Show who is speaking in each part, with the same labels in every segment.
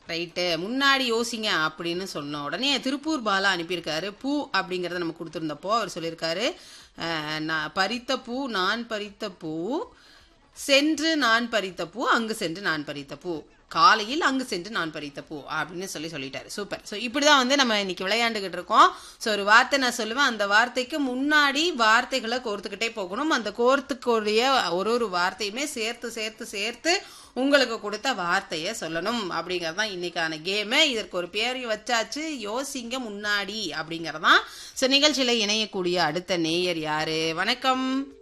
Speaker 1: Right முன்னாடி யோசிங்க அப்படின்னு சொன்ன உடனே திருப்பூர் பாலா அனுப்பியிருக்காரு பூ அப்படிங்கறத நம்ம கொடுத்துருந்தப்போ அவர் சொல்லியிருக்காரு அஹ், நான் பறித்த பூ நான் பறித்த பூ சென்று நான் பறித்த பூ அங்கு சென்று நான் பறித்த பூ காலையில் அங்கு சென்று நான் பறித்த பூ அப்படின்னு சொல்லி சொல்லிட்டாரு சூப்பர் ஸோ இப்படிதான் வந்து நம்ம இன்னைக்கு விளையாண்டுகிட்டு இருக்கோம் ஸோ ஒரு வார்த்தை நான் சொல்லுவேன் அந்த வார்த்தைக்கு முன்னாடி வார்த்தைகளை கோர்த்துக்கிட்டே போகணும் அந்த கோர்த்துக்கூடிய ஒரு ஒரு வார்த்தையுமே சேர்த்து சேர்த்து சேர்த்து உங்களுக்கு கொடுத்த வார்த்தையை சொல்லணும் அப்படிங்கிறது தான் இன்னைக்கான கேமு இதற்கு ஒரு பேர் வச்சாச்சு யோசிங்க முன்னாடி அப்படிங்கறதான் ஸோ நிகழ்ச்சியில இணையக்கூடிய அடுத்த நேயர் யாரு வணக்கம்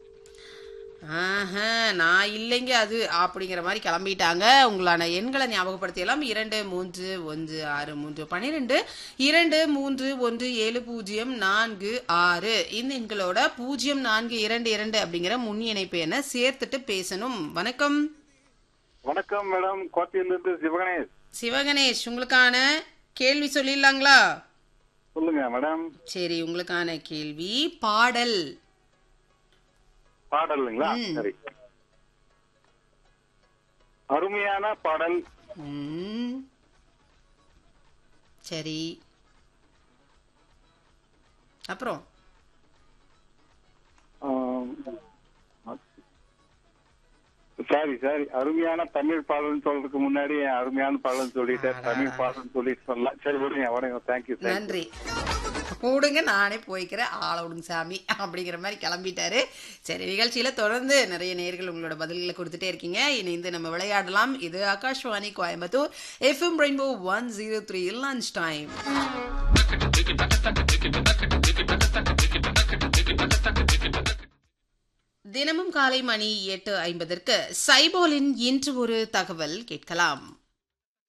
Speaker 1: ஆஹா, நான் இல்லைங்க அது அப்படிங்கிற மாதிரி கிளம்பிட்டாங்க உங்களான எண்களை ஞாபகப்படுத்தியெல்லாம் இரண்டு மூன்று ஒன்று ஆறு மூன்று பன்னிரெண்டு இரண்டு மூன்று ஒன்று ஏழு பூஜ்ஜியம் நான்கு ஆறு இந்த எண்களோட பூஜ்ஜியம் நான்கு இரண்டு இரண்டு அப்படிங்கிற முன் இணைப்பு என சேர்த்துட்டு பேசணும் வணக்கம்
Speaker 2: வணக்கம் மேடம் கோட்டையிலிருந்து சிவகணேஷ்
Speaker 1: சிவகணேஷ் உங்களுக்கான கேள்வி சொல்லிடலாங்களா
Speaker 2: சொல்லுங்க மேடம்
Speaker 1: சரி உங்களுக்கான கேள்வி பாடல்
Speaker 2: பாடலுங்களா சரி அருமையான பாடல்
Speaker 1: ம். சரி அப்புறம்
Speaker 2: சாரி சாரி அருமையான தமிழ் பாடல்னு சொல்றதுக்கு முன்னாடி அருமையான பாடல் சொல்லிட்டேன் தமிழ் பாடல் சொல்லிட்டு சொல்லலாம் சரி விடுங்க விடுங்க தேங்க்யூ தேங்க்யூ
Speaker 1: நன்றி கூடுங்க நானே போய்க்கிறேன் ஆள விடுங்க சாமி அப்படிங்கிற மாதிரி கிளம்பிட்டாரு சரி நிகழ்ச்சியில தொடர்ந்து நிறைய நேர்கள் உங்களோட பதில்களை கொடுத்துட்டே இருக்கீங்க இணைந்து நம்ம விளையாடலாம் இது Akashvani Coimbatore FM rainbow one zero three lunch time தினமும் காலை மணி எட்டு ஐம்பதற்கு சைபோலின் இன்று ஒரு தகவல் கேட்கலாம்